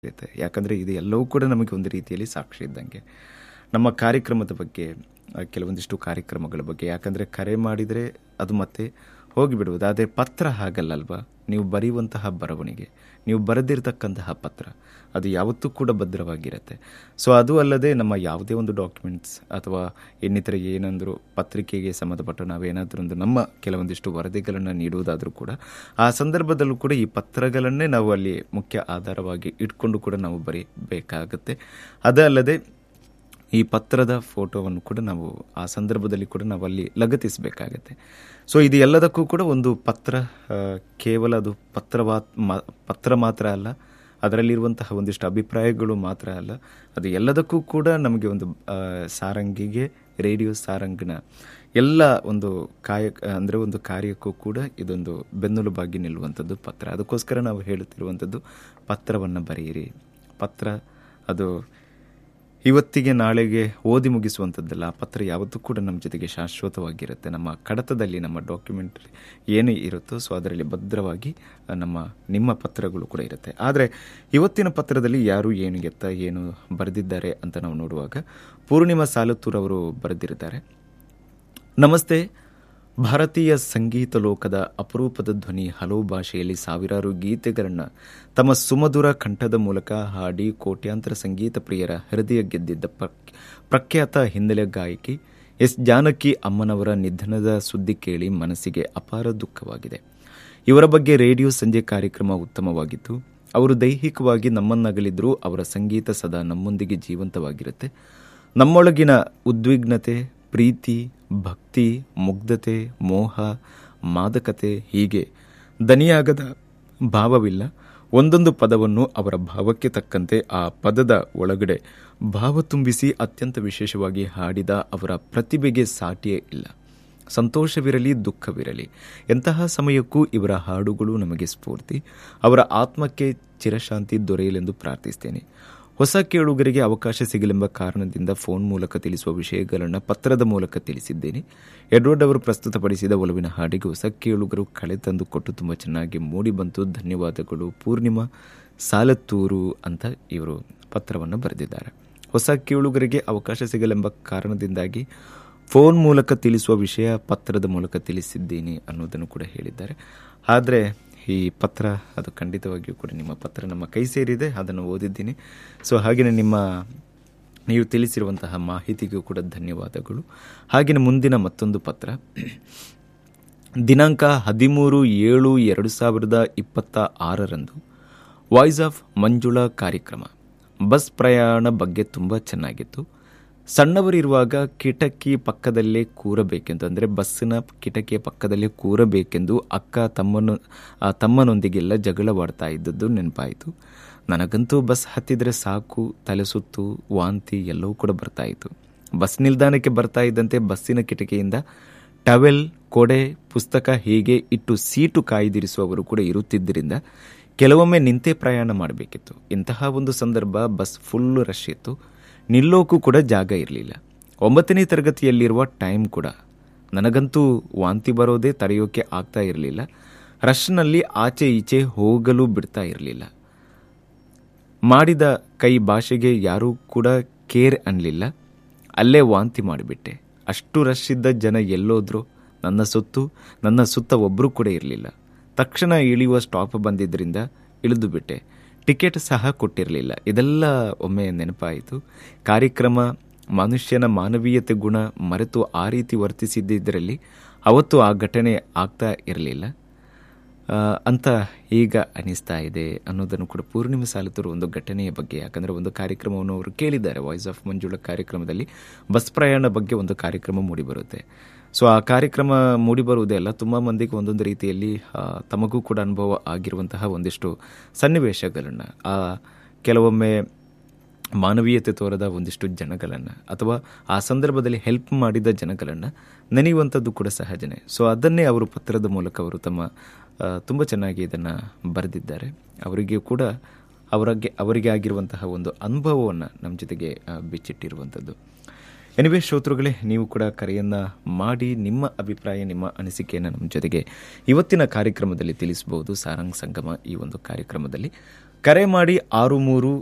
ಇರುತ್ತೆ ಯಾಕಂದರೆ ಇದು ಎಲ್ಲವೂ ಕೂಡ ನಮಗೆ ಒಂದು ರೀತಿಯಲ್ಲಿ ಸಾಕ್ಷಿ ಇದ್ದಂಗೆ ನಮ್ಮ ಕಾರ್ಯಕ್ರಮದ ಬಗ್ಗೆ ಆ, ಕೆಲವೊಂದಿಷ್ಟು ಕಾರ್ಯಕ್ರಮಗಳ ಬಗ್ಗೆ ಯಾಕಂದರೆ ಕರೆ ಮಾಡಿದರೆ ಅದು ಮತ್ತೆ ಹೋಗಿಬಿಡುವುದು ಆದರೆ ಪತ್ರ ಹಾಗಲ್ಲಲ್ವಾ ನೀವು ಬರೆಯುವಂತಹ ಬರವಣಿಗೆ ನೀವು ಬರೆದಿರ್ತಕ್ಕಂತಹ ಪತ್ರ ಅದು ಯಾವತ್ತೂ ಕೂಡ ಭದ್ರವಾಗಿರುತ್ತೆ ಸೊ ಅದು ಅಲ್ಲದೆ ನಮ್ಮ ಯಾವುದೇ ಒಂದು ಡಾಕ್ಯುಮೆಂಟ್ಸ್ ಅಥವಾ ಇನ್ನಿತರ ಏನಂದರೂ ಪತ್ರಿಕೆಗೆ ಸಂಬಂಧಪಟ್ಟ ನಾವೇನಾದರೂ ಒಂದು ನಮ್ಮ ಕೆಲವೊಂದಿಷ್ಟು ವರದಿಗಳನ್ನು ನೀಡುವುದಾದರೂ ಕೂಡ ಆ ಸಂದರ್ಭದಲ್ಲೂ ಕೂಡ ಈ ಪತ್ರಗಳನ್ನೇ ನಾವು ಅಲ್ಲಿ ಮುಖ್ಯ ಆಧಾರವಾಗಿ ಇಟ್ಕೊಂಡು ಕೂಡ ನಾವು ಬರೀಬೇಕಾಗುತ್ತೆ ಅದಲ್ಲದೆ ಈ ಪತ್ರದ ಫೋಟೋವನ್ನು ಕೂಡ ನಾವು ಆ ಸಂದರ್ಭದಲ್ಲಿ ಕೂಡ ನಾವು ಅಲ್ಲಿ ಲಗತ್ತಿಸಬೇಕಾಗತ್ತೆ ಸೊ ಇದು ಎಲ್ಲದಕ್ಕೂ ಕೂಡ ಒಂದು ಪತ್ರ ಆ, ಕೇವಲ ಅದು ಪತ್ರವಾ ಮ- ಪತ್ರ ಮಾತ್ರ ಅಲ್ಲ ಅದರಲ್ಲಿರುವಂತಹ ಒಂದಿಷ್ಟು ಅಭಿಪ್ರಾಯಗಳು ಮಾತ್ರ ಅಲ್ಲ ಅದು ಎಲ್ಲದಕ್ಕೂ ಕೂಡ ನಮಗೆ ಒಂದು ಆ, ಸಾರಂಗಿಗೆ ರೇಡಿಯೋ ಸಾರಂಗನ ಎಲ್ಲ ಒಂದು ಕಾಯ ಅಂದರೆ ಒಂದು ಕಾರ್ಯಕ್ಕೂ ಕೂಡ ಇದೊಂದು ಬೆನ್ನೆಲುಬಾಗಿ ನಿಲ್ಲುವಂಥದ್ದು ಪತ್ರ ಅದಕ್ಕೋಸ್ಕರ ನಾವು ಹೇಳುತ್ತಿರುವಂಥದ್ದು ಪತ್ರವನ್ನು ಬರೆಯಿರಿ ಪತ್ರ ಅದು ಇವತ್ತಿಗೆ ನಾಳೆಗೆ ಓದಿ ಮುಗಿಸುವಂಥದ್ದಲ್ಲ ಆ ಪತ್ರ ಯಾವತ್ತೂ ಕೂಡ ನಮ್ಮ ಜೊತೆಗೆ ಶಾಶ್ವತವಾಗಿರುತ್ತೆ ನಮ್ಮ ಕಡತದಲ್ಲಿ ನಮ್ಮ ಡಾಕ್ಯುಮೆಂಟ್ರಿ ಏನು ಇರುತ್ತೋ ಸೊ ಅದರಲ್ಲಿ ಭದ್ರವಾಗಿ ಆ, ನಮ್ಮ ನಿಮ್ಮ ಪತ್ರಗಳು ಕೂಡ ಇರುತ್ತೆ ಆದರೆ ಇವತ್ತಿನ ಪತ್ರದಲ್ಲಿ ಯಾರು ಏನು ಎತ್ತ ಏನು ಬರೆದಿದ್ದಾರೆ ಅಂತ ನಾವು ನೋಡುವಾಗ ಪೂರ್ಣಿಮಾ ಸಾಲತ್ತೂರ್ ಅವರು ಬರೆದಿದ್ದಾರೆ ನಮಸ್ತೆ ಭಾರತೀಯ ಸಂಗೀತ ಲೋಕದ ಅಪರೂಪದ ಧ್ವನಿ ಹಲವು ಭಾಷೆಯಲ್ಲಿ ಸಾವಿರಾರು ಗೀತೆಗಳನ್ನು ತಮ್ಮ ಸುಮಧುರ ಕಂಠದ ಮೂಲಕ ಹಾಡಿ ಕೋಟ್ಯಾಂತರ ಸಂಗೀತ ಪ್ರಿಯರ ಹೃದಯ ಗೆದ್ದಿದ್ದ ಪ್ರಕ್- ಪ್ರಖ್ಯಾತ ಹಿನ್ನೆಲೆ ಗಾಯಕಿ ಎಸ್ ಜಾನಕಿ ಅಮ್ಮನವರ ನಿಧನದ ಸುದ್ದಿ ಕೇಳಿ ಮನಸ್ಸಿಗೆ ಅಪಾರ ದುಃಖವಾಗಿದೆ ಇವರ ಬಗ್ಗೆ ರೇಡಿಯೋ ಸಂಜೆ ಕಾರ್ಯಕ್ರಮ ಉತ್ತಮವಾಗಿತ್ತು ಅವರು ದೈಹಿಕವಾಗಿ ನಮ್ಮನ್ನಗಲಿದ್ರೂ ಅವರ ಸಂಗೀತ ಸದಾ ನಮ್ಮೊಂದಿಗೆ ಜೀವಂತವಾಗಿರುತ್ತೆ ನಮ್ಮೊಳಗಿನ ಉದ್ವಿಗ್ನತೆ ಪ್ರೀತಿ ಭಕ್ತಿ ಮುಗ್ಧತೆ ಮೋಹ ಮಾದಕತೆ ಹೀಗೆ ದನಿಯಾಗದ ಭಾವವಿಲ್ಲ ಒಂದೊಂದು ಪದವನ್ನು ಅವರ ಭಾವಕ್ಕೆ ತಕ್ಕಂತೆ ಆ ಪದದ ಒಳಗಡೆ ಭಾವ ತುಂಬಿಸಿ ಅತ್ಯಂತ ವಿಶೇಷವಾಗಿ ಹಾಡಿದ ಅವರ ಪ್ರತಿಭೆಗೆ ಸಾಟಿಯೇ ಇಲ್ಲ ಸಂತೋಷವಿರಲಿ ದುಃಖವಿರಲಿ ಎಂತಹ ಸಮಯಕ್ಕೂ ಇವರ ಹಾಡುಗಳು ನಮಗೆ ಸ್ಫೂರ್ತಿ ಅವರ ಆತ್ಮಕ್ಕೆ ಚಿರಶಾಂತಿ ದೊರೆಯಲೆಂದು ಪ್ರಾರ್ಥಿಸ್ತೇನೆ ಹೊಸ ಕೇಳುಗರಿಗೆ ಅವಕಾಶ ಸಿಗಲೆಂಬ ಕಾರಣದಿಂದ ಫೋನ್ ಮೂಲಕ ತಿಳಿಸುವ ವಿಷಯಗಳನ್ನು ಪತ್ರದ ಮೂಲಕ ತಿಳಿಸಿದ್ದೇನೆ ಎಡ್ವರ್ಡ್ ಅವರು ಪ್ರಸ್ತುತಪಡಿಸಿದ ಒಲವಿನ ಹಾಡಿಗೆ ಹೊಸ ಕೇಳುಗರು ಕಳೆ ತಂದು ಕೊಟ್ಟು ತುಂಬ ಚೆನ್ನಾಗಿ ಮೂಡಿ ಬಂತು ಧನ್ಯವಾದಗಳು ಪೂರ್ಣಿಮಾ ಸಾಲತ್ತೂರು ಅಂತ ಇವರು ಪತ್ರವನ್ನು ಬರೆದಿದ್ದಾರೆ ಹೊಸ ಕೇಳುಗರಿಗೆ ಅವಕಾಶ ಸಿಗಲೆಂಬ ಕಾರಣದಿಂದಾಗಿ ಫೋನ್ ಮೂಲಕ ತಿಳಿಸುವ ವಿಷಯ ಪತ್ರದ ಮೂಲಕ ತಿಳಿಸಿದ್ದೀನಿ ಅನ್ನೋದನ್ನು ಕೂಡ ಹೇಳಿದ್ದಾರೆ ಆದರೆ ಈ ಪತ್ರ ಅದು ಖಂಡಿತವಾಗಿಯೂ ಕೂಡ ನಿಮ್ಮ ಪತ್ರ ನಮ್ಮ ಕೈ ಸೇರಿದೆ ಅದನ್ನು ಓದಿದ್ದೀನಿ ಸೊ ಹಾಗೆಯೇ ನಿಮ್ಮ ನೀವು ತಿಳಿಸಿರುವಂತಹ ಮಾಹಿತಿಗೂ ಕೂಡ ಧನ್ಯವಾದಗಳು ಹಾಗೆಯೇ ಮುಂದಿನ ಮತ್ತೊಂದು ಪತ್ರ ದಿನಾಂಕ ಹದಿಮೂರು ಏಳು ಎರಡು ಸಾವಿರದ ಇಪ್ಪತ್ತ ಆರರಂದು ವಾಯ್ಸ್ ಆಫ್ ಮಂಜುಳಾ ಕಾರ್ಯಕ್ರಮ ಬಸ್ ಪ್ರಯಾಣ ಬಗ್ಗೆ ತುಂಬ ಚೆನ್ನಾಗಿತ್ತು ಸಣ್ಣವರಿರುವಾಗ ಕಿಟಕಿ ಪಕ್ಕದಲ್ಲೇ ಕೂರಬೇಕೆಂದು ಅಂದರೆ ಬಸ್ಸಿನ ಕಿಟಕಿಯ ಪಕ್ಕದಲ್ಲೇ ಕೂರಬೇಕೆಂದು ಅಕ್ಕ ತಮ್ಮನ ಆ ತಮ್ಮನೊಂದಿಗೆಲ್ಲ ಜಗಳವಾಡ್ತಾ ಇದ್ದದ್ದು ನೆನಪಾಯಿತು ನನಗಂತೂ ಬಸ್ ಹತ್ತಿದ್ರೆ ಸಾಕು ತಲೆ ಸುತ್ತು ವಾಂತಿ ಎಲ್ಲವೂ ಕೂಡ ಬರ್ತಾ ಇತ್ತು ಬಸ್ ನಿಲ್ದಾಣಕ್ಕೆ ಬರ್ತಾ ಇದ್ದಂತೆ ಬಸ್ಸಿನ ಕಿಟಕಿಯಿಂದ ಟವೆಲ್ ಕೊಡೆ ಪುಸ್ತಕ ಹೀಗೆ ಇಟ್ಟು ಸೀಟು ಕಾಯ್ದಿರಿಸುವವರು ಕೂಡ ಇರುತ್ತಿದ್ದರಿಂದ ಕೆಲವೊಮ್ಮೆ ನಿಂತೇ ಪ್ರಯಾಣ ಮಾಡಬೇಕಿತ್ತು ಇಂತಹ ಒಂದು ಸಂದರ್ಭ ಬಸ್ ಫುಲ್ ರಶ್ ಇತ್ತು ನಿಲ್ಲೋಕ್ಕೂ ಕೂಡ ಜಾಗ ಇರಲಿಲ್ಲ ಒಂಬತ್ತನೇ ತರಗತಿಯಲ್ಲಿರುವ ಟೈಮ್ ಕೂಡ ನನಗಂತೂ ವಾಂತಿ ಬರೋದೇ ತಡೆಯೋಕೆ ಆಗ್ತಾ ಇರಲಿಲ್ಲ ರಶ್ನಲ್ಲಿ ಆಚೆ ಈಚೆ ಹೋಗಲು ಬಿಡ್ತಾ ಇರಲಿಲ್ಲ ಮಾಡಿದ ಕೈ ಭಾಷೆಗೆ ಯಾರೂ ಕೂಡ ಕೇರ್ ಅನ್ನಲಿಲ್ಲ ಅಲ್ಲೇ ವಾಂತಿ ಮಾಡಿಬಿಟ್ಟೆ ಅಷ್ಟು ರಶ್ ಇದ್ದ ಜನ ಎಲ್ಲೋದ್ರು ನನ್ನ ಸುತ್ತು ನನ್ನ ಸುತ್ತ ಒಬ್ಬರೂ ಕೂಡ ಇರಲಿಲ್ಲ ತಕ್ಷಣ ಇಳಿಯುವ ಸ್ಟಾಪ್ ಬಂದಿದ್ದರಿಂದ ಇಳಿದು ಬಿಟ್ಟೆ ಟಿಕೆಟ್ ಸಹ ಕೊಟ್ಟಿರಲಿಲ್ಲ ಇದೆಲ್ಲ ಒಮ್ಮೆ ನೆನಪಾಯಿತು ಕಾರ್ಯಕ್ರಮ ಮನುಷ್ಯನ ಮಾನವೀಯತೆ ಗುಣ ಮರೆತು ಆ ರೀತಿ ವರ್ತಿಸಿದ್ದಿದ್ದರಲ್ಲಿ ಅವತ್ತು ಆ ಘಟನೆ ಆಗ್ತಾ ಇರಲಿಲ್ಲ ಆ, ಅಂತ ಈಗ ಅನಿಸ್ತಾ ಇದೆ ಅನ್ನೋದನ್ನು ಕೂಡ ಪೂರ್ಣಿಮೆ ಸಾಲತರು ಒಂದು ಘಟನೆಯ ಬಗ್ಗೆ ಯಾಕಂದರೆ ಒಂದು ಕಾರ್ಯಕ್ರಮವನ್ನು ಅವರು ಕೇಳಿದ್ದಾರೆ ವಾಯ್ಸ್ ಆಫ್ ಮಂಜುಳ ಕಾರ್ಯಕ್ರಮದಲ್ಲಿ ಬಸ್ ಪ್ರಯಾಣ ಬಗ್ಗೆ ಒಂದು ಕಾರ್ಯಕ್ರಮ ಮೂಡಿಬರುತ್ತೆ ಸೊ ಆ ಕಾರ್ಯಕ್ರಮ ಮೂಡಿಬರುವುದೇ ಅಲ್ಲ ತುಂಬ ಮಂದಿಗೆ ಒಂದೊಂದು ರೀತಿಯಲ್ಲಿ ಆ, ತಮಗೂ ಕೂಡ ಅನುಭವ ಆಗಿರುವಂತಹ ಒಂದಿಷ್ಟು ಸನ್ನಿವೇಶಗಳನ್ನು ಆ ಕೆಲವೊಮ್ಮೆ ಮಾನವೀಯತೆ ತೋರದ ಒಂದಿಷ್ಟು ಜನಗಳನ್ನು ಅಥವಾ ಆ ಸಂದರ್ಭದಲ್ಲಿ ಹೆಲ್ಪ್ ಮಾಡಿದ ಜನಗಳನ್ನು ನೆನೆಯುವಂಥದ್ದು ಕೂಡ ಸಹಜನೇ ಸೊ ಅದನ್ನೇ ಅವರು ಪತ್ರದ ಮೂಲಕ ಅವರು ತಮ್ಮ ಆ, ತುಂಬ ಚೆನ್ನಾಗಿ ಇದನ್ನು ಬರೆದಿದ್ದಾರೆ ಅವರಿಗೆ ಕೂಡ ಅವರಿಗೆ ಅವರಿಗೆ ಆಗಿರುವಂತಹ ಒಂದು ಅನುಭವವನ್ನು ನಮ್ಮ ಜೊತೆಗೆ ಆ, ಬಿಚ್ಚಿಟ್ಟಿರುವಂಥದ್ದು ಎನಿವೆ ಶ್ರೋತೃಗಳೇ ನೀವು ಕೂಡ ಕರೆಯನ್ನು ಮಾಡಿ ನಿಮ್ಮ ಅಭಿಪ್ರಾಯ ನಿಮ್ಮ ಅನಿಸಿಕೆಯನ್ನು ನಮ್ಮ ಜೊತೆಗೆ ಇವತ್ತಿನ ಕಾರ್ಯಕ್ರಮದಲ್ಲಿ ತಿಳಿಸಬಹುದು ಸಾರಂಗ್ ಸಂಗಮ ಈ ಒಂದು ಕಾರ್ಯಕ್ರಮದಲ್ಲಿ ಕರೆ ಮಾಡಿ ಆರು ಮೂರು